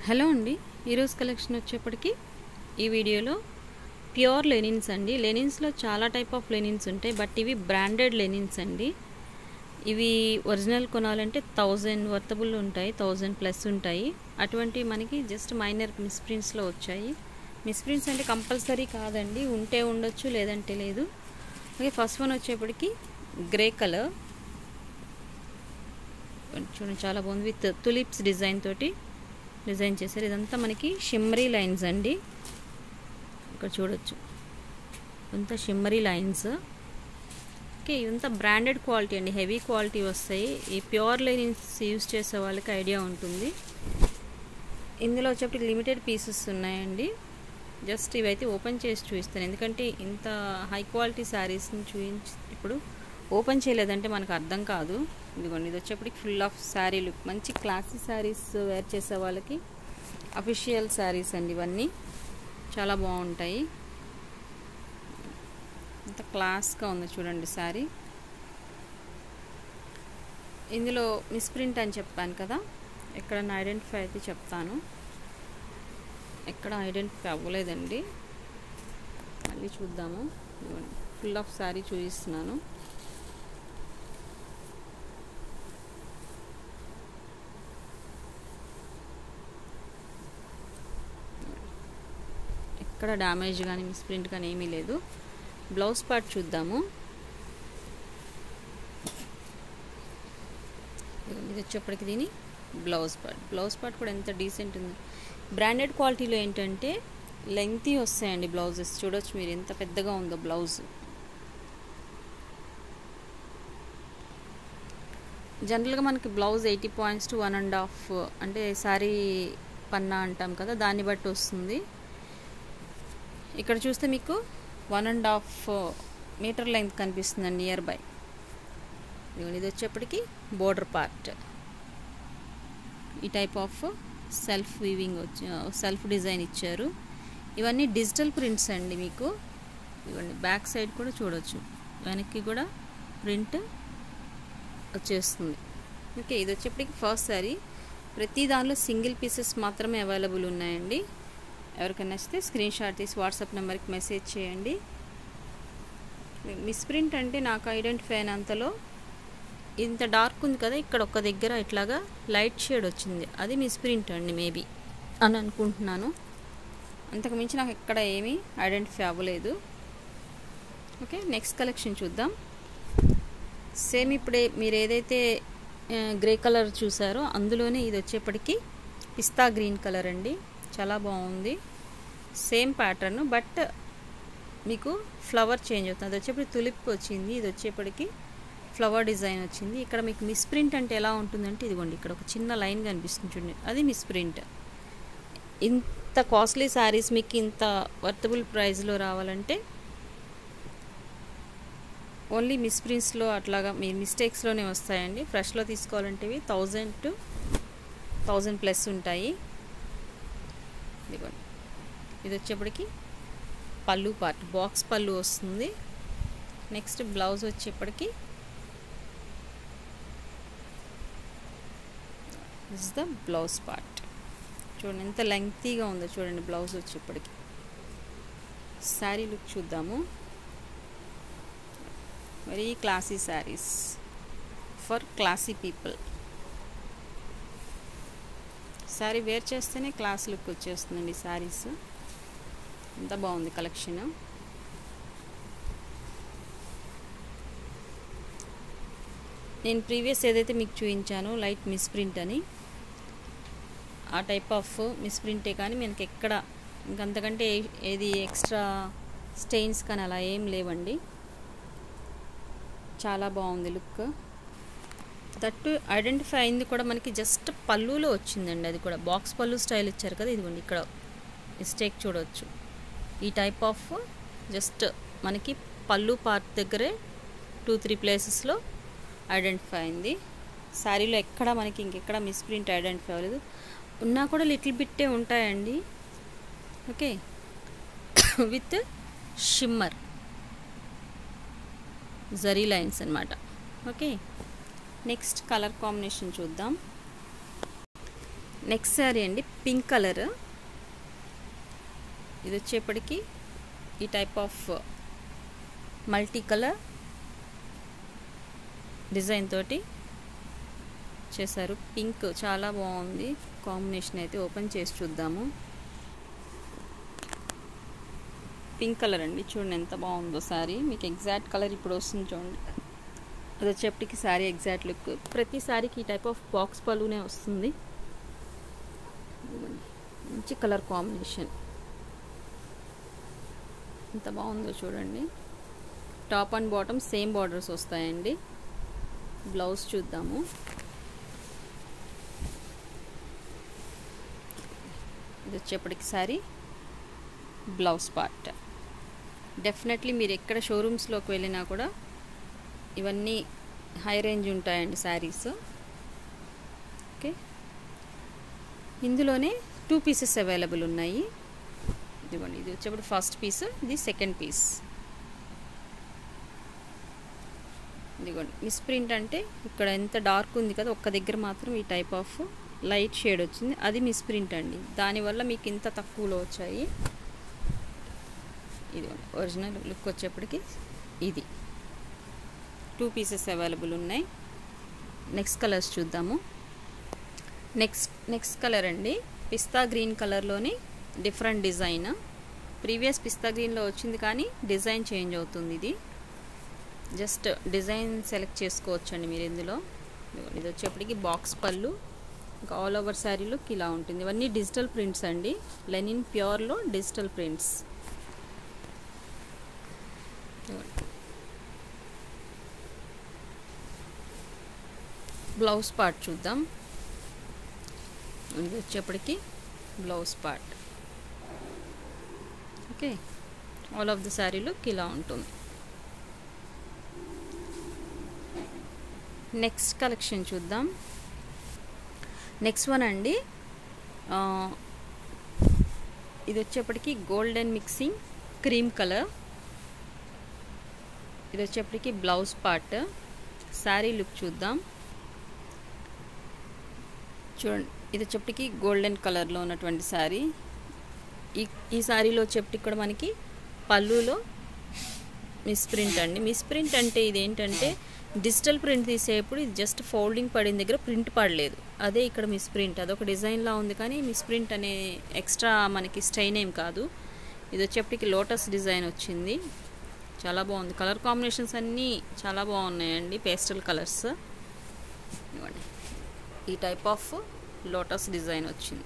hello అండి ఈరోజు collection వచ్చేప్పటికి ఈ వీడియోలో ప్యూర్ లెనిన్స్ అండి లెనిన్స్లో చాలా టైప్ ఆఫ్ లెనిన్స్ ఉంటాయి బట్ ఇవి బ్రాండెడ్ లెనిన్స్ అండి ఇవి ఒరిజినల్ కొనాలంటే థౌజండ్ వర్తబుల్ ఉంటాయి థౌజండ్ ప్లస్ ఉంటాయి అటువంటివి మనకి జస్ట్ మైనర్ మిస్ప్రింట్స్లో వచ్చాయి మిస్ప్రింట్స్ అంటే కంపల్సరీ కాదండి ఉంటే ఉండొచ్చు లేదంటే లేదు ఓకే ఫస్ట్ వన్ వచ్చేప్పటికి గ్రే కలర్ చూడండి చాలా బాగుంది విత్ తులిప్స్ డిజైన్ తోటి డిజైన్ చేశారు ఇదంతా మనకి షిమ్మరీ లైన్స్ అండి ఇక్కడ చూడొచ్చు అంతా షిమ్మరీ లైన్స్ ఓకే ఇదంతా బ్రాండెడ్ క్వాలిటీ అండి హెవీ క్వాలిటీ వస్తాయి ఈ ప్యూర్ లైన్స్ యూస్ చేసే వాళ్ళకి ఐడియా ఉంటుంది ఇందులో వచ్చేప్పటికి లిమిటెడ్ పీసెస్ ఉన్నాయండి జస్ట్ ఇవైతే ఓపెన్ చేసి చూపిస్తాను ఎందుకంటే ఇంత హై క్వాలిటీ శారీస్ని చూపించి ఇప్పుడు ఓపెన్ చేయలేదంటే మనకు అర్థం కాదు ఇదిగోండి ఇది వచ్చేప్పటికి ఫుల్ ఆఫ్ శారీలు మంచి క్లాసీ శారీస్ వేర్ చేసే వాళ్ళకి అఫీషియల్ శారీస్ అండి ఇవన్నీ చాలా బాగుంటాయి ఇంత క్లాస్గా ఉంది చూడండి శారీ ఇందులో మిస్ప్రింట్ అని చెప్పాను కదా ఎక్కడ ఐడెంటిఫై అయితే చెప్తాను ఎక్కడ ఐడెంటిఫై అవ్వలేదండి మళ్ళీ చూద్దాము ఫుల్ ఆఫ్ శారీ చూపిస్తున్నాను ఎక్కడ డ్యామేజ్ కానీ మిస్ప్రింట్ కానీ ఏమీ లేదు బ్లౌజ్ పార్ట్ చూద్దాము ఇది వచ్చేప్పటికి దీని బ్లౌజ్ పార్ట్ బ్లౌజ్ పార్ట్ కూడా ఎంత డీసెంట్ ఉంది బ్రాండెడ్ క్వాలిటీలో ఏంటంటే లెంగ్తీ వస్తాయండి బ్లౌజెస్ చూడొచ్చు మీరు ఎంత పెద్దగా ఉందో బ్లౌజ్ జనరల్గా మనకి blouse eighty points to one and half అంటే శారీ పన్నా అంటాం కదా దాన్ని బట్టి వస్తుంది ఇక్కడ చూస్తే మీకు one and half metre length కనిపిస్తుందండి నియర్ బై ఇది వచ్చేప్పటికి బోర్డర్ పార్ట్ ఈ టైప్ ఆఫ్ సెల్ఫ్ వీవింగ్ వచ్చి సెల్ఫ్ డిజైన్ ఇచ్చారు ఇవన్నీ డిజిటల్ ప్రింట్స్ అండి మీకు ఇవ్వండి బ్యాక్ సైడ్ కూడా చూడొచ్చు వెనక్కి కూడా ప్రింట్ వచ్చేస్తుంది ఓకే ఇది వచ్చేప్పటికి ఫస్ట్ సారీ ప్రతి దానిలో సింగిల్ పీసెస్ మాత్రమే అవైలబుల్ ఉన్నాయండి ఎవరికైనా నచ్చితే స్క్రీన్ షాట్ తీసి వాట్సాప్ నెంబర్కి మెసేజ్ చేయండి మిస్ప్రింట్ అంటే నాకు ఐడెంటిఫై అయినంతలో ఇంత డార్క్ ఉంది కదా ఇక్కడ ఒక దగ్గర ఇట్లాగా లైట్ షేడ్ వచ్చింది అది మిస్ప్రింట్ అండి మేబీ అని అనుకుంటున్నాను అంతకుమించి నాకు ఎక్కడ ఏమీ ఐడెంటిఫై అవ్వలేదు ఓకే నెక్స్ట్ కలెక్షన్ చూద్దాం సేమ్ ఇప్పుడే మీరు ఏదైతే గ్రే కలర్ చూసారో అందులోనే ఇది వచ్చేప్పటికి పిస్తా గ్రీన్ కలర్ అండి చాలా బాగుంది సేమ్ ప్యాటర్న్ బట్ మీకు ఫ్లవర్ చేంజ్ అవుతుంది అది వచ్చేప్పటికి తులిప్ వచ్చింది ఇది వచ్చేప్పటికి ఫ్లవర్ డిజైన్ వచ్చింది ఇక్కడ మీకు మిస్ప్రింట్ అంటే ఎలా ఉంటుందంటే ఇదిగోండి ఇక్కడ ఒక చిన్న లైన్ కనిపిస్తుంది చూడండి అది మిస్ప్రింట్ ఇంత కాస్ట్లీ శారీస్ మీకు ఇంత వర్తబుల్ ప్రైస్లో రావాలంటే ఓన్లీ మిస్ప్రింట్స్లో అట్లాగా మీ మిస్టేక్స్లోనే వస్తాయండి ఫ్రెష్లో తీసుకోవాలంటే ఇవి థౌజండ్ టు థౌజండ్ ప్లస్ ఉంటాయి ఇదిగోండి ఇది వచ్చేప్పటికి పళ్ళు పార్ట్ బాక్స్ పళ్ళు వస్తుంది నెక్స్ట్ బ్లౌజ్ వచ్చేప్పటికి దిస్ ద బ్లౌజ్ పార్ట్ చూడండి ఎంత లెంగ్తీగా ఉందో చూడండి బ్లౌజ్ వచ్చేప్పటికి శారీ లుక్ చూద్దాము very classy saris for classy people sari wear చేస్తేనే క్లాస్ లుక్ వచ్చేస్తుందండి శారీస్ ఎంత బాగుంది కలెక్షన్ నేను ప్రీవియస్ ఏదైతే మీకు చూపించానో లైట్ మిస్ప్రింట్ అని ఆ టైప్ ఆఫ్ మిస్ప్రింటే కానీ మనకి ఎక్కడ ఇంకంతకంటే ఏది ఎక్స్ట్రా స్టెయిన్స్ కానీ అలా ఏం లేవండి చాలా బాగుంది లుక్ దట్టు ఐడెంటిఫై అయింది కూడా మనకి జస్ట్ పళ్ళులో వచ్చిందండి అది కూడా బాక్స్ పళ్ళు స్టైల్ ఇచ్చారు కదా ఇదిగోండి ఇక్కడ మిస్టేక్ చూడవచ్చు ఈ టైప్ ఆఫ్ జస్ట్ మనకి పళ్ళు పార్ట్ దగ్గరే టూ త్రీ ప్లేసెస్లో ఐడెంటిఫై అయింది శారీలో ఎక్కడ మనకి ఇంకెక్కడ మిస్ప్రింట్ ఐడెంటిఫై అవ్వలేదు ఉన్నా కూడా లిటిల్ బిట్టే ఉంటాయండి okay with shimmer zari lines అనమాట ఓకే నెక్స్ట్ కలర్ కాంబినేషన్ చూద్దాం నెక్స్ట్ శారీ అండి పింక్ కలర్ ఇది వచ్చేప్పటికి ఈ type of multi colour design తోటి చేశారు పింక్ చాలా బాగుంది కాంబినేషన్ అయితే ఓపెన్ చేసి చూద్దాము పింక్ కలర్ అండి చూడండి ఎంత బాగుందో శారీ మీకు ఎగ్జాక్ట్ కలర్ ఇప్పుడు వస్తుంది చూడండి అది వచ్చేప్పటికి శారీ ఎగ్జాక్ట్ లుక్ ప్రతి శారీకి ఈ టైప్ ఆఫ్ బాక్స్ పలునే వస్తుంది మంచి కలర్ కాంబినేషన్ ఎంత బాగుందో చూడండి top and bottom same borders వస్తాయండి బ్లౌజ్ చూద్దాము ఇది వచ్చేప్పటికి సారీ బ్లౌజ్ పార్ట్ డెఫినెట్లీ మీరు ఎక్కడ షోరూమ్స్లోకి వెళ్ళినా కూడా ఇవన్నీ హై రేంజ్ ఉంటాయండి శారీస్ ఓకే ఇందులోనే టూ పీసెస్ అవైలబుల్ ఉన్నాయి ఇదిగోండి ఇది వచ్చేప్పుడు ఫస్ట్ పీస్ ఇది సెకండ్ పీస్ ఇదిగోండి మిస్ ప్రింట్ అంటే ఇక్కడ ఎంత డార్క్ ఉంది కదా ఒక్క దగ్గర మాత్రం ఈ టైప్ ఆఫ్ లైట్ షేడ్ వచ్చింది అది మిస్ ప్రింట్ అండి దానివల్ల మీకు ఇంత తక్కువలో వచ్చాయి ఇది ఒరిజినల్ లుక్ వచ్చేప్పటికి ఇది టూ పీసెస్ అవైలబుల్ ఉన్నాయి నెక్స్ట్ కలర్స్ చూద్దాము నెక్స్ట్ నెక్స్ట్ కలర్ అండి పిస్తా గ్రీన్ కలర్లోని డిఫరెంట్ డిజైన్ ప్రీవియస్ పిస్తా గ్రీన్లో వచ్చింది కానీ డిజైన్ చేంజ్ అవుతుంది ఇది జస్ట్ డిజైన్ సెలెక్ట్ చేసుకోవచ్చండి మీరు ఇందులో ఇది వచ్చేప్పటికి బాక్స్ పళ్ళు ఇంకా ఆల్ ఓవర్ శారీలో ఇలా ఉంటుంది ఇవన్నీ డిజిటల్ ప్రింట్స్ అండి లెనిన్ ప్యూర్లో డిజిటల్ ప్రింట్స్ బ్లౌజ్ పార్ట్ చూద్దాం ఇది వచ్చేప్పటికి blouse part okay all of the శారీలో ఇలా ఉంటుంది నెక్స్ట్ కలెక్షన్ చూద్దాం నెక్స్ట్ వన్ అండి ఇది వచ్చేప్పటికి గోల్డెన్ మిక్సింగ్ క్రీమ్ కలర్ ఇది వచ్చేప్పటికి బ్లౌజ్ పార్ట్ శారీ లుక్ చూద్దాం చూడండి ఇది వచ్చేప్పటికి గోల్డెన్ కలర్లో ఉన్నటువంటి శారీ ఈ ఈ శారీలో వచ్చేప్పటికి కూడా మనకి పళ్ళులో మిస్ ప్రింట్ అండి మిస్ ప్రింట్ అంటే ఇది ఏంటంటే డిజిటల్ ప్రింట్ తీసేప్పుడు ఇది జస్ట్ ఫోల్డింగ్ పడిన దగ్గర ప్రింట్ పడలేదు అదే ఇక్కడ మిస్ ప్రింట్ అదొక డిజైన్లా ఉంది కానీ మిస్ ప్రింట్ అనే ఎక్స్ట్రా మనకి స్టైన్ ఏం కాదు ఇది వచ్చేప్పటికి లోటస్ డిజైన్ వచ్చింది చాలా బాగుంది కలర్ కాంబినేషన్స్ అన్నీ చాలా బాగున్నాయండి పేస్టల్ కలర్స్ ఇవ్వండి ఈ టైప్ ఆఫ్ లోటస్ డిజైన్ వచ్చింది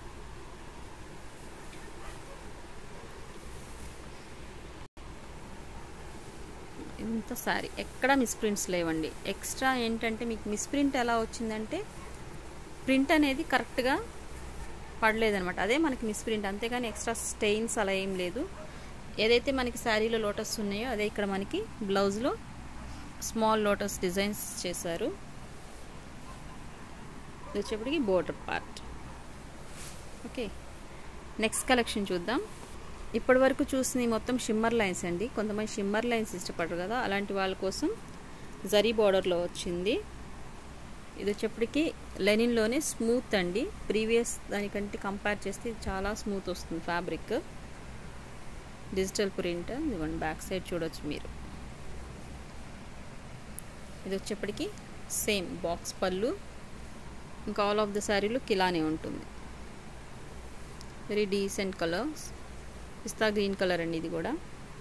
ఇంత సారీ ఎక్కడ మిస్ప్రింట్స్ లేవండి ఎక్స్ట్రా ఏంటంటే మీకు మిస్ప్రింట్ ఎలా వచ్చిందంటే ప్రింట్ అనేది కరెక్ట్గా పడలేదనమాట అదే మనకి మిస్ప్రింట్ అంతేగాని ఎక్స్ట్రా స్టెయిన్స్ అలా ఏం లేదు ఏదైతే మనకి శారీలో లోటస్ ఉన్నాయో అదే ఇక్కడ మనకి బ్లౌజ్లో స్మాల్ లోటస్ డిజైన్స్ చేశారు ఇది వచ్చేప్పటికి border part okay next collection చూద్దాం ఇప్పటి వరకు చూసిన మొత్తం షిమ్మర్ లైన్స్ అండి కొంతమంది షిమ్మర్ లైన్స్ ఇష్టపడరు కదా అలాంటి వాళ్ళ కోసం జరీ బార్డర్లో వచ్చింది ఇది వచ్చేప్పటికి లెనిన్లోనే స్మూత్ అండి ప్రీవియస్ దానికంటే కంపేర్ చేస్తే ఇది చాలా స్మూత్ వస్తుంది ఫ్యాబ్రిక్ డిజిటల్ ప్రింట్ ఇదిగోండి బ్యాక్ సైడ్ చూడొచ్చు మీరు ఇది వచ్చేప్పటికి సేమ్ బాక్స్ పళ్ళు ఇంకా ఆల్ ఆఫ్ ద శారీలు కిలానే ఉంటుంది very decent colours pista green colour అండి ఇది కూడా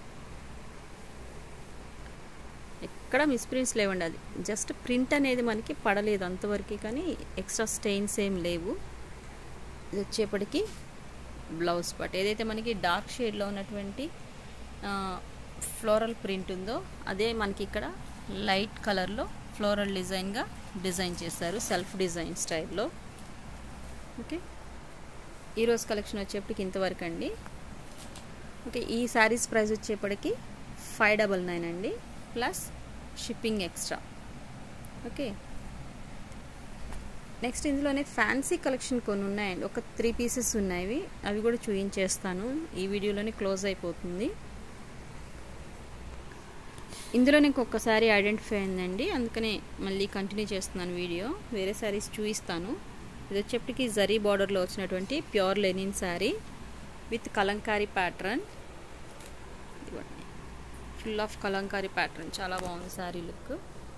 ఎక్కడ మిస్ప్రింట్స్ లేవండి అది జస్ట్ ప్రింట్ అనేది మనకి పడలేదు అంతవరకు కానీ ఎక్స్ట్రా స్టెయిన్స్ ఏం లేవు ఇది వచ్చేప్పటికి బ్లౌజ్ పార్ట్ ఏదైతే మనకి డార్క్ షేడ్లో ఉన్నటువంటి ఫ్లోరల్ ప్రింట్ ఉందో అదే మనకి ఇక్కడ లైట్ కలర్లో ఫ్లోరల్ డిజైన్గా డిజైన్ చేశారు సెల్ఫ్ డిజైన్ స్టైల్లో ఓకే ఈరోజు కలెక్షన్ వచ్చేప్పటికి ఇంతవరకు అండి ఓకే ఈ శారీస్ ప్రైస్ వచ్చేప్పటికి ఫైవ్ డబల్ నైన్ అండి plus shipping extra okay next ఇందులోనే ఫ్యాన్సీ కలెక్షన్ కొన్ని ఉన్నాయండి ఒక త్రీ పీసెస్ ఉన్నాయి అవి కూడా చూపించేస్తాను ఈ వీడియోలోనే క్లోజ్ అయిపోతుంది ఇందులో నాకు ఒక్కసారి ఐడెంటిఫై అయిందండి అందుకనే మళ్ళీ కంటిన్యూ చేస్తున్నాను వీడియో వేరే శారీస్ చూపిస్తాను ఇది వచ్చేప్పటికి జరీ బార్డర్లో వచ్చినటువంటి pure linen sari with kalamkari pattern ఇదిగోండి ఫుల్ ఆఫ్ కలంకారీ ప్యాటర్న్ చాలా బాగుంది sari look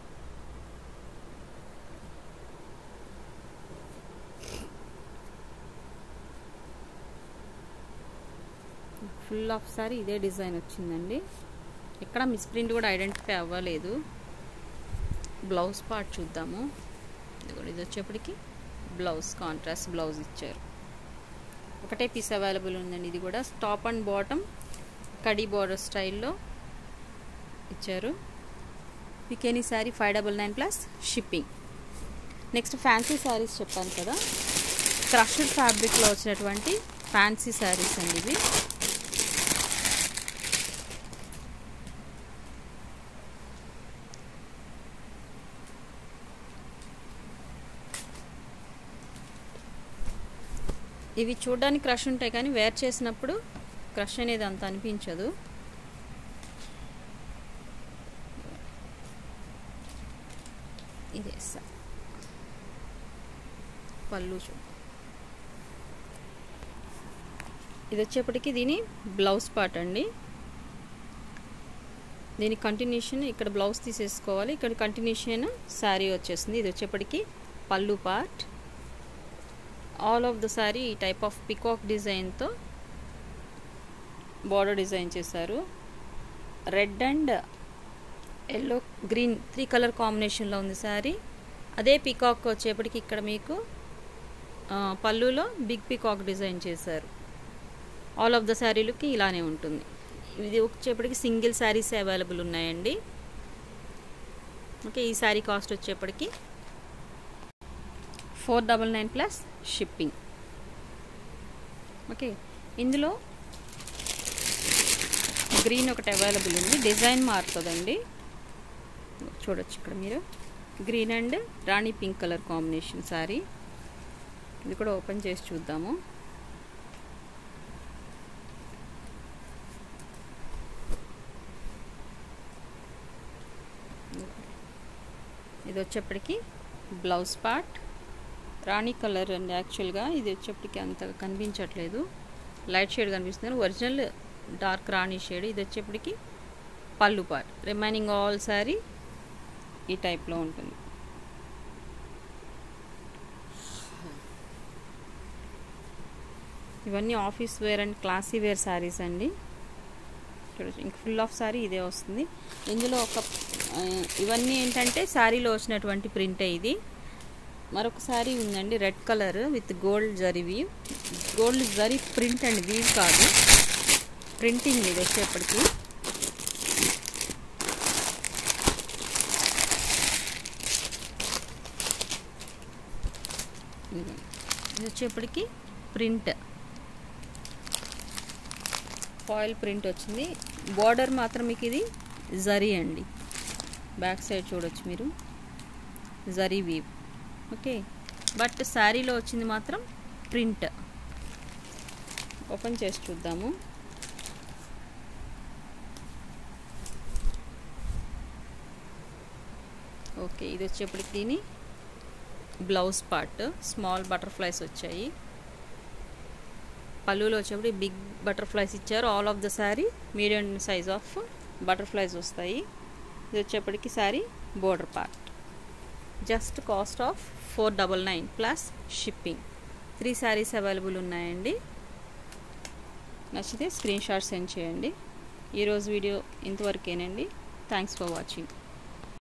full of sari ఇదే డిజైన్ వచ్చిందండి ఇక్కడ మిస్ప్రింట్ కూడా ఐడెంటిఫై అవ్వలేదు బ్లౌజ్ పార్ట్ చూద్దాము ఇది ఇది వచ్చేప్పటికి బ్లౌజ్ కాంట్రాస్ట్ బ్లౌజ్ ఇచ్చారు ఒకటే పీస్ అవైలబుల్ ఉందండి ఇది కూడా టాప్ అండ్ బాటమ్ కడీ బార్డర్ స్టైల్లో ఇచ్చారు మీకు any sari five double nine plus shipping next fancy saris చెప్పాను కదా క్రష్డ్ ఫ్యాబ్రిక్లో వచ్చినటువంటి ఫ్యాన్సీ శారీస్ అండి ఇవి ఇవి చూడడానికి క్రష్ ఉంటాయి కానీ వేర్ చేసినప్పుడు క్రష్ అనేది అంత అనిపించదు ఇదే సార్ పళ్ళు చూ ఇది వచ్చేప్పటికి దీని బ్లౌజ్ పార్ట్ అండి దీని కంటిన్యూషన్ ఇక్కడ బ్లౌజ్ తీసేసుకోవాలి ఇక్కడ కంటిన్యూషన్ శారీ వచ్చేస్తుంది ఇది వచ్చేప్పటికి pallu part all of the sari ఈ టైప్ ఆఫ్ పికాక్ డిజైన్తో బార్డర్ డిజైన్ చేశారు red and yellow green three colour కాంబినేషన్లో ఉంది శారీ అదే పికాక్ వచ్చేప్పటికి ఇక్కడ మీకు పళ్ళులో బిగ్ పికాక్ డిజైన్ చేశారు ఆల్ ఆఫ్ ద శారీలకి ఇలానే ఉంటుంది ఇది వచ్చేప్పటికి సింగిల్ శారీస్ అవైలబుల్ ఉన్నాయండి ఓకే ఈ శారీ కాస్ట్ వచ్చేప్పటికి four double nine plus shipping okay ఇందులో గ్రీన్ ఒకటి అవైలబుల్ ఉంది డిజైన్ మారుతుందండి చూడొచ్చు ఇక్కడ మీరు green and rani pink colour combination sari ఇది కూడా ఓపెన్ చేసి చూద్దాము ఇది వచ్చేప్పటికి బ్లౌజ్ పార్ట్ రాణి కలర్ అండి యాక్చువల్గా ఇది వచ్చేప్పటికి అంత కనిపించట్లేదు లైట్ షేడ్ కనిపిస్తుంది ఒరిజినల్ డార్క్ రాణి షేడ్ ఇది వచ్చేప్పటికి pallu part remaining all sari ఈ టైప్లో ఉంటుంది ఇవన్నీ office wear and classy wear saris అండి చూడచ్చు ఇంక ఫుల్ ఆఫ్ శారీ ఇదే వస్తుంది ఇందులో ఒక ఇవన్నీ ఏంటంటే శారీలో వచ్చినటువంటి ప్రింటే ఇది మరొక శారీ ఉందండి red colour with gold zari weave gold zari print and weave కాదు ప్రింటింగ్ ఇది వచ్చేప్పటికి ఇది వచ్చేప్పటికి ప్రింట్ ఫాయిల్ ప్రింట్ వచ్చింది బార్డర్ మాత్రం మీకు ఇది జరీ అండి బ్యాక్ సైడ్ చూడొచ్చు మీరు జరీ వీవ్ ఓకే బట్ శారీలో వచ్చింది మాత్రం ప్రింట్ ఓపెన్ చేసి చూద్దాము ఓకే ఇది వచ్చేప్పటికి దీని బ్లౌజ్ పార్ట్ స్మాల్ బటర్ఫ్లైస్ వచ్చాయి పళ్ళులో వచ్చేప్పుడు బిగ్ బటర్ఫ్లైస్ ఇచ్చారు all of the sari medium size of butterflies వస్తాయి ఇది వచ్చేప్పటికి sari border part just cost of four double nine plus shipping three saris available ఉన్నాయండి నచ్చితే స్క్రీన్ షాట్ సెండ్ చేయండి ఈరోజు వీడియో ఇంతవరకేనండి థ్యాంక్స్ ఫర్ వాచింగ్